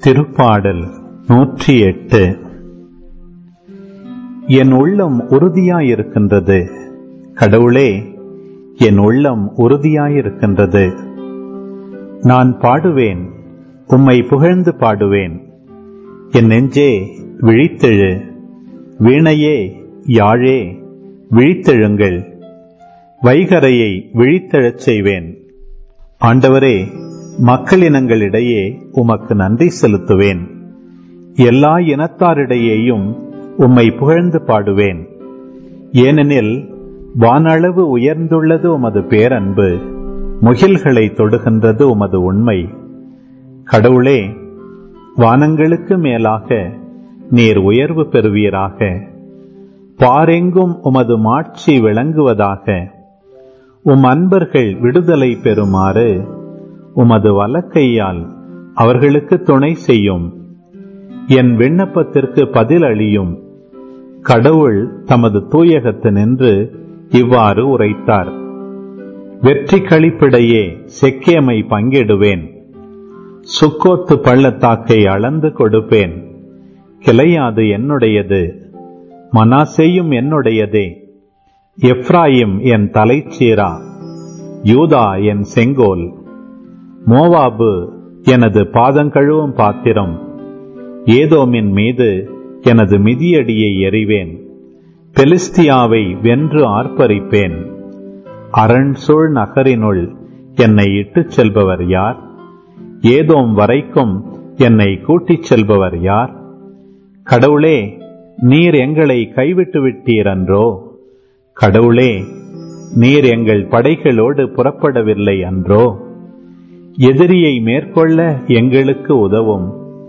திருப்பாடல் நூற்றி எட்டு என் உள்ளம் உறுதியாயிருக்கின்றது கடவுளே என் உள்ளம் உறுதியாயிருக்கின்றது நான் பாடுவேன் உம்மை புகழ்ந்து பாடுவேன் என் நெஞ்சே விழித்தெழு வீணையே யாழே விழித்தெழுங்கள் வைகரையை விழித்தெழச் செய்வேன் ஆண்டவரே மக்களினங்களிடையே உமக்கு நன்றி செலுத்துவேன் எல்லா இனத்தாரிடையேயும் உம்மை புகழ்ந்து பாடுவேன் ஏனெனில் வானளவு உயர்ந்துள்ளது உமது பேரன்பு முகில்களை தொடுகின்றது உமது உண்மை கடவுளே வானங்களுக்கு மேலாக நீர் உயர்வு பெறுவீராக பாரெங்கும் உமது மாட்சி விளங்குவதாக உம் அன்பர்கள் விடுதலை பெறுமாறு உமது வலக்கையால் அவர்களுக்கு துணை செய்யும் என் விண்ணப்பத்திற்கு பதில் அளியும் கடவுள் தமது தூயகத்து நின்று இவ்வாறு உரைத்தார் வெற்றி கழிப்பிடையே செக்கேமை பங்கிடுவேன் சுக்கோத்து பள்ளத்தாக்கை அளந்து கொடுப்பேன் கிளையாது என்னுடையது மனாசேயும் என்னுடையதே எப்ராயிம் என் தலைச்சீரா யூதா என் செங்கோல் மோவாபு எனது பாதங்கழுவும் பாத்திரம் ஏதோமின் மீது எனது மிதியடியை எறிவேன் பெலிஸ்தியாவை வென்று ஆர்ப்பரிப்பேன் அரண்சூழ் நகரினுள் என்னை இட்டுச் செல்பவர் யார் ஏதோம் வரைக்கும் என்னை கூட்டிச் செல்பவர் யார் கடவுளே நீர் எங்களை கைவிட்டு விட்டீரன்றோ கடவுளே நீர் எங்கள் படைகளோடு புறப்படவில்லை அன்றோ எதிரியை மேற்கொள்ள எங்களுக்கு உதவும்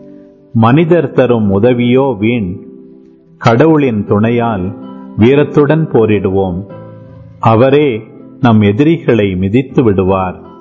மனிதர் தரும் உதவியோ வீண் கடவுளின் துணையால் வீரத்துடன் போரிடுவோம் அவரே நம் எதிரிகளை மிதித்து விடுவார்